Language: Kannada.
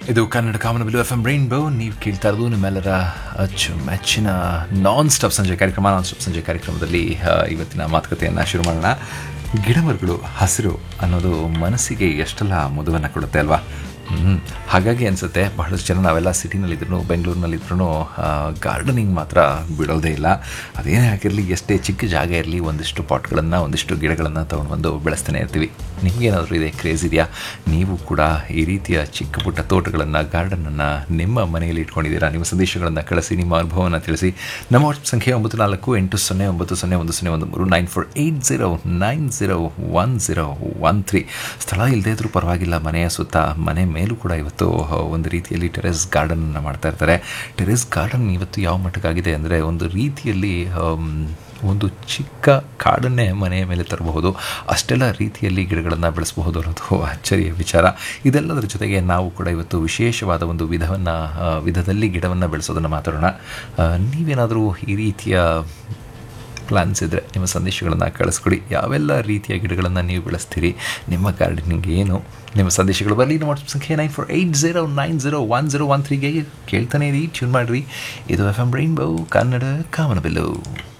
ಇದು ಕನ್ನಡ ಕಾಮನಬಿಲು ಎಫ್ ಎಂ ರೈನ್ಬೋ ನೀವು ಕೇಳ್ತಾ ಇರೋದು ನಿಮ್ಮೆಲ್ಲರ ಅಚ್ಚು ಮೆಚ್ಚಿನ ನಾನ್ ಸ್ಟಾಪ್ ಸಂಜೆ ಕಾರ್ಯಕ್ರಮ ನಾನ್ ಸ್ಟಾಪ್ ಸಂಜೆ ಕಾರ್ಯಕ್ರಮದಲ್ಲಿ ಆ, ಇವತ್ತಿನ ಮಾತುಕತೆಯನ್ನು ಶುರು ಮಾಡೋಣ ಗಿಡಮರಗಳು ಹಸಿರು ಅನ್ನೋದು ಮನಸ್ಸಿಗೆ ಎಷ್ಟೆಲ್ಲ ಮುದುವನ್ನು ಕೊಡುತ್ತೆ ಅಲ್ವಾ ಹ್ಮ್. ಹಾಗಾಗಿ ಅನಿಸುತ್ತೆ ಬಹಳಷ್ಟು ಜನ ನಾವೆಲ್ಲ ಸಿಟಿನಲ್ಲಿದ್ರು ಬೆಂಗಳೂರಿನಲ್ಲಿದ್ರು ಗಾರ್ಡನಿಂಗ್ ಮಾತ್ರ ಬಿಡೋದೇ ಇಲ್ಲ ಅದೇನೇ ಆಗಿರಲಿ ಎಷ್ಟೇ ಚಿಕ್ಕ ಜಾಗ ಇರಲಿ ಒಂದಿಷ್ಟು ಪಾಟ್ಗಳನ್ನು ಒಂದಿಷ್ಟು ಗಿಡಗಳನ್ನು ತೊಗೊಂಡು ಬಂದು ಬೆಳೆಸ್ತಾನೆ ಇರ್ತೀವಿ ನಿಮಗೇನಾದರೂ ಇದೆ ಕ್ರೇಜ್ ಇದೆಯಾ ನೀವು ಕೂಡ ಈ ರೀತಿಯ ಚಿಕ್ಕ ಪುಟ್ಟ ತೋಟಗಳನ್ನು ಗಾರ್ಡನನ್ನು ನಿಮ್ಮ ಮನೆಯಲ್ಲಿ ಇಟ್ಕೊಂಡಿದ್ದೀರಾ ನಿಮ್ಮ ಸಂದೇಶಗಳನ್ನು ಕಳಿಸಿ ನಿಮ್ಮ ಅನುಭವವನ್ನು ತಿಳಿಸಿ ನಮ್ಮ ವಾಟ್ಸಪ್ ಸಂಖ್ಯೆ ಒಂಬತ್ತು ನಾಲ್ಕು ಎಂಟು ಸೊನ್ನೆ ಒಂಬತ್ತು ಸೊನ್ನೆ ಒಂದು ಸೊನ್ನೆ ಒಂದು ಮೂರು nine four eight zero nine zero one zero one three ಸ್ಥಳ ಇಲ್ಲದೇ ಇದ್ರೂ ಪರವಾಗಿಲ್ಲ ಮನೆಯ ಸುತ್ತ ಮನೆ ಮೇಲೂ ಕೂಡ ಇವತ್ತು ಆ, ಒಂದು ರೀತಿಯಲ್ಲಿ ಟೆರೆಸ್ ಗಾರ್ಡನನ್ನು ಮಾಡ್ತಾ ಇರ್ತಾರೆ ಟೆರೆಸ್ ಗಾರ್ಡನ್ ಇವತ್ತು ಯಾವ ಮಟ್ಟಕ್ಕಾಗಿದೆ ಅಂದರೆ ಒಂದು ರೀತಿಯಲ್ಲಿ ಆಮ್, ಒಂದು ಚಿಕ್ಕ ಕಾಡನ್ನೇ ಮನೆಯ ಮೇಲೆ ತರಬಹುದು ಅಷ್ಟೆಲ್ಲ ರೀತಿಯಲ್ಲಿ ಗಿಡಗಳನ್ನು ಬೆಳೆಸಬಹುದು ಅನ್ನೋದು ಅಚ್ಚರಿಯ ವಿಚಾರ ಇದೆಲ್ಲದರ ಜೊತೆಗೆ ನಾವು ಕೂಡ ಇವತ್ತು ವಿಶೇಷವಾದ ಒಂದು ವಿಧವನ್ನು ವಿಧದಲ್ಲಿ ಗಿಡವನ್ನು ಬೆಳೆಸೋದನ್ನು ಮಾತಾಡೋಣ ಆ, ನೀವೇನಾದರೂ ಈ ರೀತಿಯ ಪ್ಲಾನ್ಸ್ ಇದ್ದರೆ ನಿಮ್ಮ ಸಂದೇಶಗಳನ್ನು ಕಳಿಸ್ಕೊಡಿ ಯಾವೆಲ್ಲ ರೀತಿಯ ಗಿಡಗಳನ್ನು ನೀವು ಬೆಳೆಸ್ತೀರಿ ನಿಮ್ಮ ಗಾರ್ಡನಿಂಗ್ ಏನು ನಿಮ್ಮ ಸಂದೇಶಗಳು ಬರಲಿ ನಮ್ಮ ವಾಟ್ಸಪ್ ಸಂಖ್ಯೆ nine four eight zero nine zero one zero one ತ್ರೀಗೆ ಕೇಳ್ತಾನೆ ಇರಿ ಟ್ಯೂನ್ ಮಾಡಿರಿ ಇದು ಎಫ್ ಎಮ್ ರೈನ್ಬೋ ಕನ್ನಡ ಕಾಮನಬಿಲ್ಲು